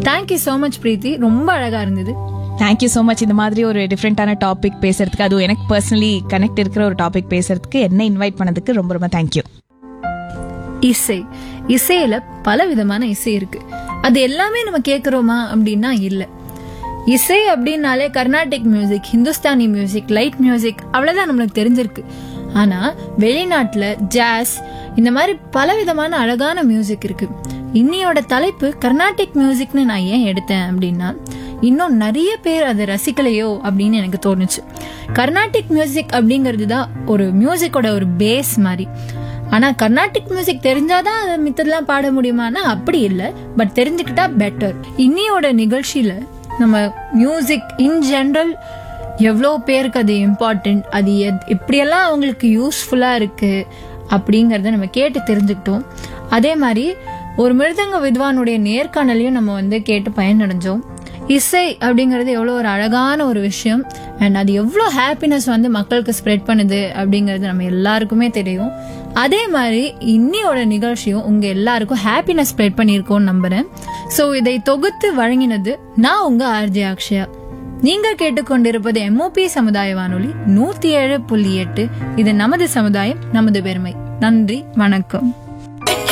thank you so much பிரீத்தி ரொம்ப அழகா இருந்தது தேங்க்யூ ஸோ மச் இந்த மாதிரி ஒரு டிஃப்ரெண்டான டாபிக் பேசுறதுக்கு அதுவும் எனக்கு பர்சனலி கனெக்ட் இருக்கிற ஒரு டாபிக் பேசுறதுக்கு என்ன இன்வைட் பண்ணதுக்கு ரொம்ப ரொம்ப தேங்க்யூ இசை இசையில பல விதமான இசை இருக்கு அது எல்லாமே நம்ம கேக்குறோமா அப்படின்னா இல்ல இசை அப்படின்னாலே Carnatic music Hindustani music light music அவ்வளவுதான் நம்மளுக்கு தெரிஞ்சிருக்கு ஆனா வெளிநாட்டுல ஜாஸ் இந்த மாதிரி பல விதமான அழகான மியூசிக் இருக்கு இன்னியோட தலைப்பு கர்நாடிக் மியூசிக்னு நான் ஏன் எடுத்தேன் அப்படின்னா இன்னும் நிறைய பேர் அதை ரசிக்கலையோ அப்படின்னு எனக்கு தோணுச்சு கர்நாடிக் மியூசிக் அப்படிங்கிறது தான் ஒரு மியூசிக்கோட ஒரு பேஸ் மாதிரி ஆனா கர்நாடிக் மியூசிக் தெரிஞ்சாதான் அதை மித்ததெல்லாம் பாட முடியுமானா அப்படி இல்லை பட் தெரிஞ்சுக்கிட்டா பெட்டர் இன்னியோட நிகழ்ச்சியில நம்ம மியூசிக் இன் ஜெனரல் எவ்வளோ பேருக்கு அது இம்பார்ட்டன்ட் அது எத்- எப்படியெல்லாம் அவங்களுக்கு யூஸ்ஃபுல்லாக இருக்கு அப்படிங்கறத நம்ம கேட்டு தெரிஞ்சுக்கிட்டோம் அதே மாதிரி ஒரு மிருதங்க வித்வானுடைய நேர்காணலையும் நம்ம வந்து கேட்டு பயனடைஞ்சோம் இசை அப்படிங்கிறது எவ்வளோ ஒரு அழகான ஒரு விஷயம் அண்ட் அது எவ்வளோ ஹாப்பினஸ் வந்து மக்களுக்கு ஸ்ப்ரெட் பண்ணுது அப்படிங்கிறது நம்ம எல்லாருக்குமே தெரியும் அதே மாதிரி இன்னியோட நிகழ்ச்சியும் உங்க எல்லாருக்கும் ஹாப்பினஸ் ஸ்ப்ரெட் பண்ணியிருக்கோம்னு நம்புறேன் ஸோ இதை தொகுத்து வழங்கினது நான் உங்க ஆர்ஜே அக்ஷயா நீங்க கேட்டுக்கொண்டிருப்பது எம்ஓபி சமுதாய வானொலி நூத்தி ஏழு புள்ளி எட்டு இது நமது சமுதாயம் நமது பெருமை நன்றி வணக்கம்